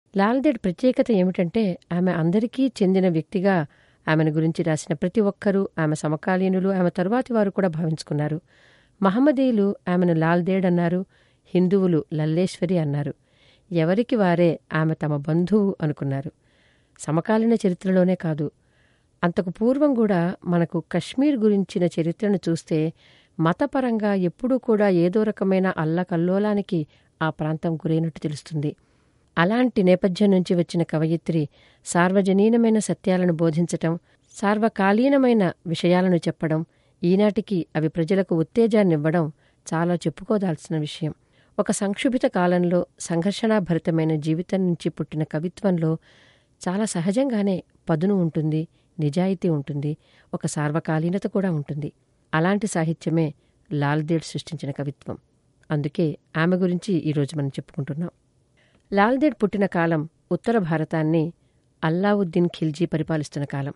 లాల్దేడ్ ప్రత్యేకత ఏమిటంటే ఆమె అందరికీ చెందిన వ్యక్తిగా ఆమెను గురించి రాసిన ప్రతి ఒక్కరూ ఆమె సమకాలీనులు ఆమె తరువాతి వారు కూడా భావించుకున్నారు మహమ్మదీయులు ఆమెను లాల్దేడ్ అన్నారు హిందువులు లల్లేశ్వరి అన్నారు ఎవరికి వారే ఆమె తమ బంధువు అనుకున్నారు సమకాలీన చరిత్రలోనే కాదు అంతకు పూర్వం కూడా మనకు కశ్మీర్ గురించిన చరిత్రను చూస్తే మతపరంగా ఎప్పుడూ కూడా ఏదో రకమైన అల్లకల్లోలానికి ఆ ప్రాంతం గురైనట్టు తెలుస్తుంది అలాంటి నేపథ్యం నుంచి వచ్చిన కవయిత్రి సార్వజనీనమైన సత్యాలను బోధించటం సార్వకాలీనమైన విషయాలను చెప్పడం ఈనాటికి అవి ప్రజలకు ఉత్తేజాన్నివ్వడం చాలా చెప్పుకోదాల్సిన విషయం ఒక సంక్షుభిత కాలంలో సంఘర్షణాభరితమైన జీవితం నుంచి పుట్టిన కవిత్వంలో చాలా సహజంగానే పదును ఉంటుంది నిజాయితీ ఉంటుంది ఒక సార్వకాలీనత కూడా ఉంటుంది అలాంటి సాహిత్యమే లాల్దేడ్ సృష్టించిన కవిత్వం అందుకే ఆమె గురించి ఈరోజు మనం చెప్పుకుంటున్నాం లాల్దేడ్ పుట్టిన కాలం ఉత్తర భారతాన్ని అల్లావుద్దీన్ ఖిల్జీ పరిపాలిస్తున్న కాలం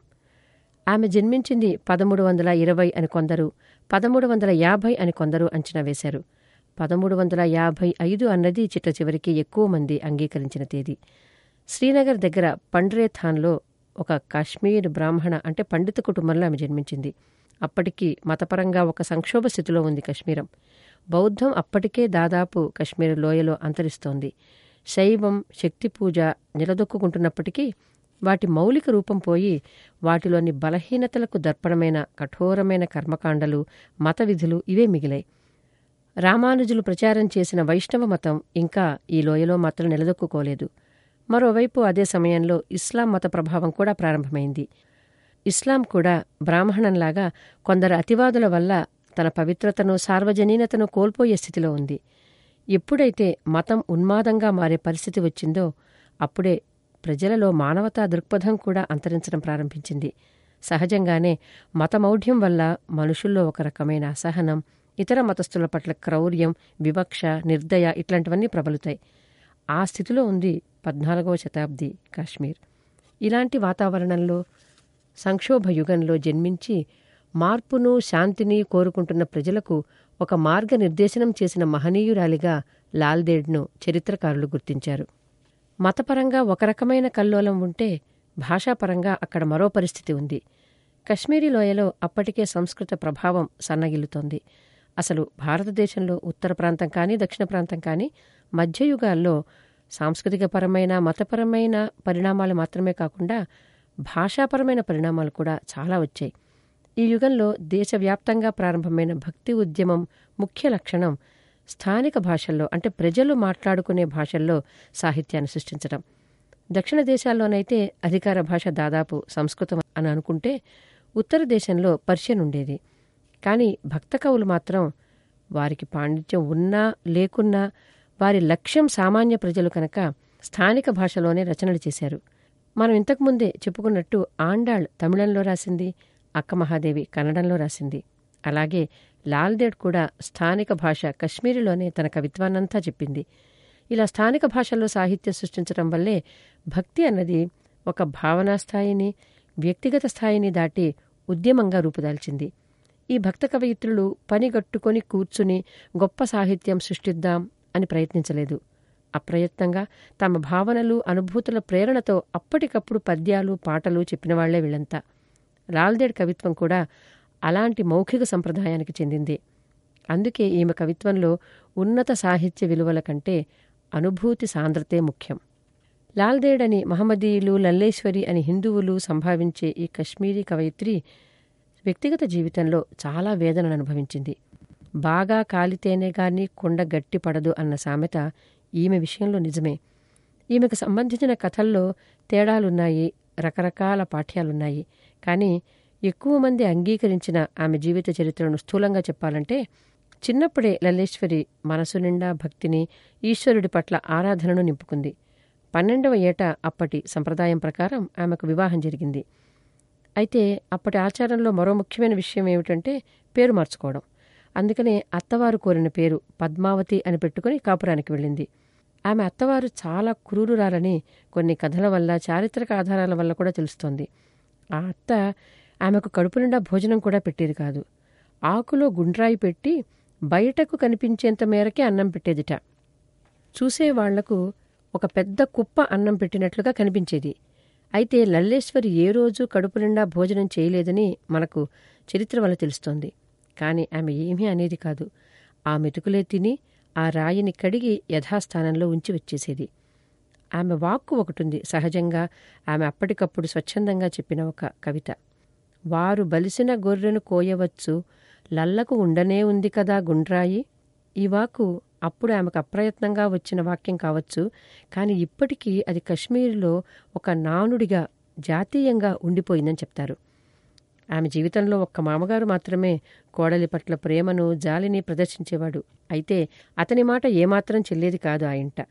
ఆమె జన్మించింది పదమూడు వందల ఇరవై అని కొందరు పదమూడు వందల యాభై అని కొందరు అంచనా వేశారు పదమూడు వందల యాభై ఐదు అన్నది చిట్ట చివరికి ఎక్కువ మంది అంగీకరించిన తేదీ శ్రీనగర్ దగ్గర పండ్రేథాన్లో ఒక కాశ్మీర్ బ్రాహ్మణ అంటే పండిత కుటుంబంలో ఆమె జన్మించింది అప్పటికి మతపరంగా ఒక సంక్షోభ స్థితిలో ఉంది కశ్మీరం బౌద్ధం అప్పటికే దాదాపు కశ్మీర్ లోయలో అంతరిస్తోంది శైవం శక్తి పూజ నిలదొక్కుంటున్నప్పటికీ వాటి మౌలిక రూపం పోయి వాటిలోని బలహీనతలకు దర్పణమైన కఠోరమైన కర్మకాండలు మత విధులు ఇవే మిగిలాయి రామానుజులు ప్రచారం చేసిన వైష్ణవ మతం ఇంకా ఈ లోయలో మాత్రం నిలదొక్కుకోలేదు మరోవైపు అదే సమయంలో ఇస్లాం మత ప్రభావం కూడా ప్రారంభమైంది ఇస్లాం కూడా బ్రాహ్మణంలాగా కొందరు అతివాదుల వల్ల తన పవిత్రతను సార్వజనీనతను కోల్పోయే స్థితిలో ఉంది ఎప్పుడైతే మతం ఉన్మాదంగా మారే పరిస్థితి వచ్చిందో అప్పుడే ప్రజలలో మానవతా దృక్పథం కూడా అంతరించడం ప్రారంభించింది సహజంగానే మతమౌఢ్యం వల్ల మనుషుల్లో ఒక రకమైన అసహనం ఇతర మతస్థుల పట్ల క్రౌర్యం వివక్ష నిర్దయ ఇట్లాంటివన్నీ ప్రబలుతాయి ఆ స్థితిలో ఉంది పద్నాలుగవ శతాబ్ది కాశ్మీర్ ఇలాంటి వాతావరణంలో సంక్షోభ యుగంలో జన్మించి మార్పును శాంతిని కోరుకుంటున్న ప్రజలకు ఒక మార్గనిర్దేశనం చేసిన మహనీయురాలిగా లాల్దేడ్ను చరిత్రకారులు గుర్తించారు మతపరంగా ఒక రకమైన కల్లోలం ఉంటే భాషాపరంగా అక్కడ మరో పరిస్థితి ఉంది కశ్మీరీ లోయలో అప్పటికే సంస్కృత ప్రభావం సన్నగిల్లుతోంది అసలు భారతదేశంలో ఉత్తర ప్రాంతం కానీ దక్షిణ ప్రాంతం కానీ మధ్యయుగాల్లో సాంస్కృతికపరమైన మతపరమైన పరిణామాలు మాత్రమే కాకుండా భాషాపరమైన పరిణామాలు కూడా చాలా వచ్చాయి ఈ యుగంలో దేశవ్యాప్తంగా ప్రారంభమైన భక్తి ఉద్యమం ముఖ్య లక్షణం స్థానిక భాషల్లో అంటే ప్రజలు మాట్లాడుకునే భాషల్లో సాహిత్యాన్ని సృష్టించడం దక్షిణ దేశాల్లోనైతే అధికార భాష దాదాపు సంస్కృతం అని అనుకుంటే ఉత్తర దేశంలో పర్షియన్ ఉండేది కానీ భక్త కవులు మాత్రం వారికి పాండిత్యం ఉన్నా లేకున్నా వారి లక్ష్యం సామాన్య ప్రజలు కనుక స్థానిక భాషలోనే రచనలు చేశారు మనం ఇంతకుముందే చెప్పుకున్నట్టు ఆండాళ్ తమిళంలో రాసింది అక్క మహాదేవి కన్నడంలో రాసింది అలాగే లాల్దేడ్ కూడా స్థానిక భాష కశ్మీరీలోనే తన కవిత్వాన్నంతా చెప్పింది ఇలా స్థానిక భాషల్లో సాహిత్యం సృష్టించడం వల్లే భక్తి అన్నది ఒక భావనా స్థాయిని వ్యక్తిగత స్థాయిని దాటి ఉద్యమంగా రూపుదాల్చింది ఈ భక్త కవయిత్రులు పనిగట్టుకొని కూర్చుని గొప్ప సాహిత్యం సృష్టిద్దాం అని ప్రయత్నించలేదు అప్రయత్నంగా తమ భావనలు అనుభూతుల ప్రేరణతో అప్పటికప్పుడు పద్యాలు పాటలు చెప్పినవాళ్లే వీళ్ళంతా లాల్దేడ్ కవిత్వం కూడా అలాంటి మౌఖిక సంప్రదాయానికి చెందింది అందుకే ఈమె కవిత్వంలో ఉన్నత సాహిత్య విలువల కంటే అనుభూతి సాంద్రతే ముఖ్యం లాల్దేడ్ అని మహమ్మదీయులు లల్లేశ్వరి అని హిందువులు సంభావించే ఈ కశ్మీరీ కవయిత్రి వ్యక్తిగత జీవితంలో చాలా వేదనను అనుభవించింది బాగా కాలితేనే గాని కుండ గట్టిపడదు అన్న సామెత ఈమె విషయంలో నిజమే ఈమెకు సంబంధించిన కథల్లో తేడాలున్నాయి రకరకాల పాఠ్యాలున్నాయి కానీ ఎక్కువ మంది అంగీకరించిన ఆమె జీవిత చరిత్రను స్థూలంగా చెప్పాలంటే చిన్నప్పుడే లల్లేశ్వరి మనసు నిండా భక్తిని ఈశ్వరుడి పట్ల ఆరాధనను నింపుకుంది పన్నెండవ ఏట అప్పటి సంప్రదాయం ప్రకారం ఆమెకు వివాహం జరిగింది అయితే అప్పటి ఆచారంలో మరో ముఖ్యమైన విషయం ఏమిటంటే పేరు మార్చుకోవడం అందుకనే అత్తవారు కోరిన పేరు పద్మావతి అని పెట్టుకుని కాపురానికి వెళ్ళింది ఆమె అత్తవారు చాలా క్రూరురాలని కొన్ని కథల వల్ల చారిత్రక ఆధారాల వల్ల కూడా తెలుస్తోంది ఆ అత్త ఆమెకు కడుపు నిండా భోజనం కూడా పెట్టేది కాదు ఆకులో గుండ్రాయి పెట్టి బయటకు కనిపించేంత మేరకే అన్నం పెట్టేదిట చూసేవాళ్లకు ఒక పెద్ద కుప్ప అన్నం పెట్టినట్లుగా కనిపించేది అయితే లల్లేశ్వరి ఏ రోజు కడుపు నిండా భోజనం చేయలేదని మనకు చరిత్ర వల్ల తెలుస్తోంది కానీ ఆమె ఏమీ అనేది కాదు ఆ మెతుకులే తిని ఆ రాయిని కడిగి యథాస్థానంలో ఉంచి వచ్చేసేది ఆమె వాక్కు ఒకటుంది సహజంగా ఆమె అప్పటికప్పుడు స్వచ్ఛందంగా చెప్పిన ఒక కవిత వారు బలిసిన గొర్రెను కోయవచ్చు లల్లకు ఉండనే ఉంది కదా గుండ్రాయి ఈ వాకు అప్పుడు ఆమెకు అప్రయత్నంగా వచ్చిన వాక్యం కావచ్చు కానీ ఇప్పటికీ అది కశ్మీరులో ఒక నానుడిగా జాతీయంగా ఉండిపోయిందని చెప్తారు ఆమె జీవితంలో ఒక్క మామగారు మాత్రమే కోడలి పట్ల ప్రేమను జాలిని ప్రదర్శించేవాడు అయితే అతని మాట ఏమాత్రం చెల్లేది కాదు ఆ ఇంట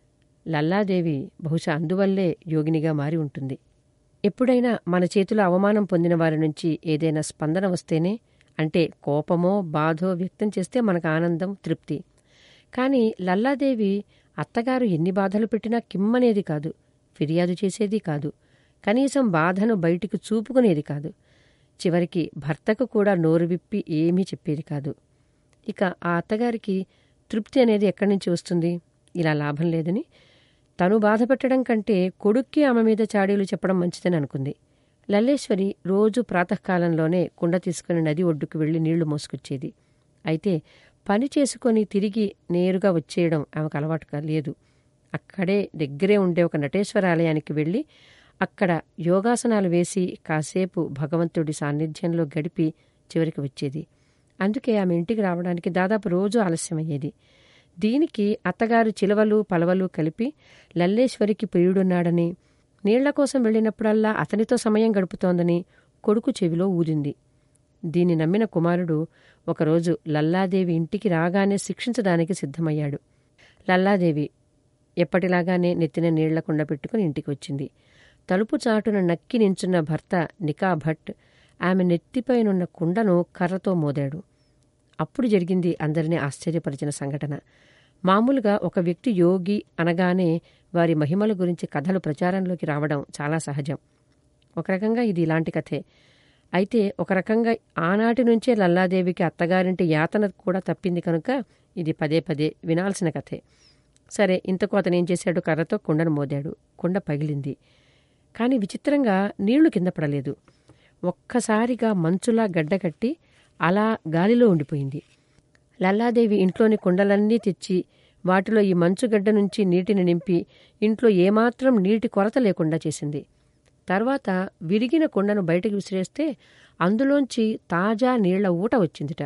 లల్లాదేవి బహుశా అందువల్లే యోగినిగా మారి ఉంటుంది ఎప్పుడైనా మన చేతిలో అవమానం పొందిన వారి నుంచి ఏదైనా స్పందన వస్తేనే అంటే కోపమో బాధో వ్యక్తం చేస్తే మనకు ఆనందం తృప్తి కానీ లల్లాదేవి అత్తగారు ఎన్ని బాధలు పెట్టినా కిమ్మనేది కాదు ఫిర్యాదు చేసేది కాదు కనీసం బాధను బయటికి చూపుకునేది కాదు చివరికి భర్తకు కూడా నోరు విప్పి ఏమీ చెప్పేది కాదు ఇక ఆ అత్తగారికి తృప్తి అనేది ఎక్కడి నుంచి వస్తుంది ఇలా లాభం లేదని తను బాధపెట్టడం కంటే కొడుక్కి ఆమె మీద చాడీలు చెప్పడం మంచిదని అనుకుంది లల్లేశ్వరి రోజు ప్రాతకాలంలోనే కుండ తీసుకుని నది ఒడ్డుకు వెళ్లి నీళ్లు మోసుకొచ్చేది అయితే పని చేసుకొని తిరిగి నేరుగా వచ్చేయడం ఆమెకు అలవాటుగా లేదు అక్కడే దగ్గరే ఉండే ఒక నటేశ్వర ఆలయానికి వెళ్ళి అక్కడ యోగాసనాలు వేసి కాసేపు భగవంతుడి సాన్నిధ్యంలో గడిపి చివరికి వచ్చేది అందుకే ఆమె ఇంటికి రావడానికి దాదాపు రోజు ఆలస్యమయ్యేది దీనికి అత్తగారు చిలవలు పలవలు కలిపి లల్లేశ్వరికి ప్రియుడున్నాడని నీళ్ల కోసం వెళ్ళినప్పుడల్లా అతనితో సమయం గడుపుతోందని కొడుకు చెవిలో ఊదింది దీన్ని నమ్మిన కుమారుడు ఒకరోజు లల్లాదేవి ఇంటికి రాగానే శిక్షించడానికి సిద్ధమయ్యాడు లల్లాదేవి ఎప్పటిలాగానే నెత్తిన నీళ్ల కుండ పెట్టుకుని ఇంటికి వచ్చింది తలుపు చాటున నక్కి నించున్న భర్త నికా భట్ ఆమె నెత్తిపైనున్న కుండను కర్రతో మోదాడు అప్పుడు జరిగింది అందరినీ ఆశ్చర్యపరిచిన సంఘటన మామూలుగా ఒక వ్యక్తి యోగి అనగానే వారి మహిమల గురించి కథలు ప్రచారంలోకి రావడం చాలా సహజం ఒక రకంగా ఇది ఇలాంటి కథే అయితే ఒక రకంగా ఆనాటి నుంచే లల్లాదేవికి అత్తగారింటి యాతన కూడా తప్పింది కనుక ఇది పదే పదే వినాల్సిన కథే సరే ఇంతకు అతను ఏం చేశాడు కర్రతో కుండను మోదాడు కుండ పగిలింది కానీ విచిత్రంగా నీళ్లు కింద పడలేదు ఒక్కసారిగా మంచులా గడ్డకట్టి అలా గాలిలో ఉండిపోయింది లల్లాదేవి ఇంట్లోని కుండలన్నీ తెచ్చి వాటిలో ఈ మంచుగడ్డ నుంచి నీటిని నింపి ఇంట్లో ఏమాత్రం నీటి కొరత లేకుండా చేసింది తర్వాత విరిగిన కుండను బయటకు విసిరేస్తే అందులోంచి తాజా నీళ్ల ఊట వచ్చిందిట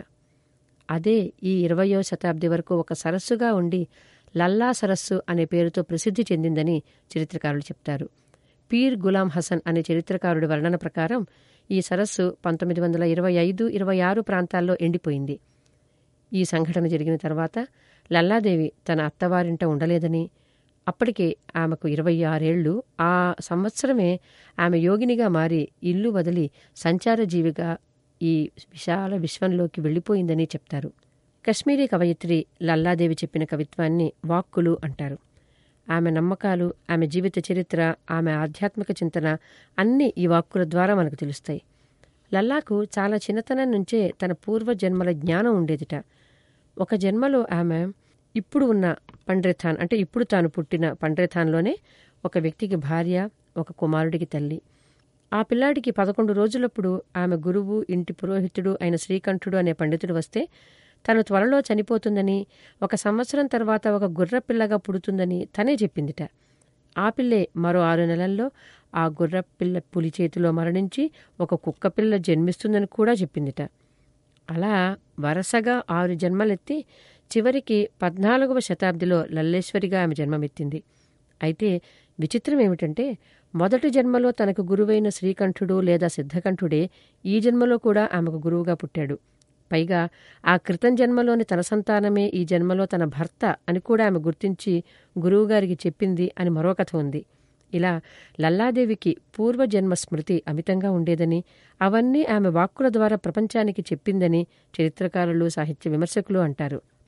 అదే ఈ ఇరవయో శతాబ్ది వరకు ఒక సరస్సుగా ఉండి లల్లా సరస్సు అనే పేరుతో ప్రసిద్ధి చెందిందని చరిత్రకారులు చెప్తారు పీర్ గులాం హసన్ అనే చరిత్రకారుడి వర్ణన ప్రకారం ఈ సరస్సు పంతొమ్మిది వందల ఇరవై ఐదు ఇరవై ఆరు ప్రాంతాల్లో ఎండిపోయింది ఈ సంఘటన జరిగిన తర్వాత లల్లాదేవి తన అత్తవారింట ఉండలేదని అప్పటికే ఆమెకు ఇరవై ఆరేళ్లు ఆ సంవత్సరమే ఆమె యోగినిగా మారి ఇల్లు వదిలి సంచార జీవిగా ఈ విశాల విశ్వంలోకి వెళ్ళిపోయిందని చెప్తారు కశ్మీరీ కవయిత్రి లల్లాదేవి చెప్పిన కవిత్వాన్ని వాక్కులు అంటారు ఆమె నమ్మకాలు ఆమె జీవిత చరిత్ర ఆమె ఆధ్యాత్మిక చింతన అన్నీ ఈ వాక్కుల ద్వారా మనకు తెలుస్తాయి లల్లాకు చాలా చిన్నతనం నుంచే తన పూర్వజన్మల జ్ఞానం ఉండేదిట ఒక జన్మలో ఆమె ఇప్పుడు ఉన్న పండ్రెథాన్ అంటే ఇప్పుడు తాను పుట్టిన పండ్రెథాన్లోనే ఒక వ్యక్తికి భార్య ఒక కుమారుడికి తల్లి ఆ పిల్లాడికి పదకొండు రోజులప్పుడు ఆమె గురువు ఇంటి పురోహితుడు అయిన శ్రీకంఠుడు అనే పండితుడు వస్తే తను త్వరలో చనిపోతుందని ఒక సంవత్సరం తర్వాత ఒక గుర్రపిల్లగా పుడుతుందని తనే చెప్పిందిట ఆ పిల్లే మరో ఆరు నెలల్లో ఆ గుర్రపిల్ల పులి చేతిలో మరణించి ఒక కుక్కపిల్ల జన్మిస్తుందని కూడా చెప్పిందిట అలా వరుసగా ఆరు జన్మలెత్తి చివరికి పద్నాలుగవ శతాబ్దిలో లల్లేశ్వరిగా ఆమె జన్మమెత్తింది అయితే విచిత్రం ఏమిటంటే మొదటి జన్మలో తనకు గురువైన శ్రీకంఠుడు లేదా సిద్ధకంఠుడే ఈ జన్మలో కూడా ఆమెకు గురువుగా పుట్టాడు పైగా ఆ క్రితం జన్మలోని తన సంతానమే ఈ జన్మలో తన భర్త అని కూడా ఆమె గుర్తించి గురువుగారికి చెప్పింది అని మరో కథ ఉంది ఇలా లల్లాదేవికి పూర్వజన్మ స్మృతి అమితంగా ఉండేదని అవన్నీ ఆమె వాక్కుల ద్వారా ప్రపంచానికి చెప్పిందని చరిత్రకారులు సాహిత్య విమర్శకులు అంటారు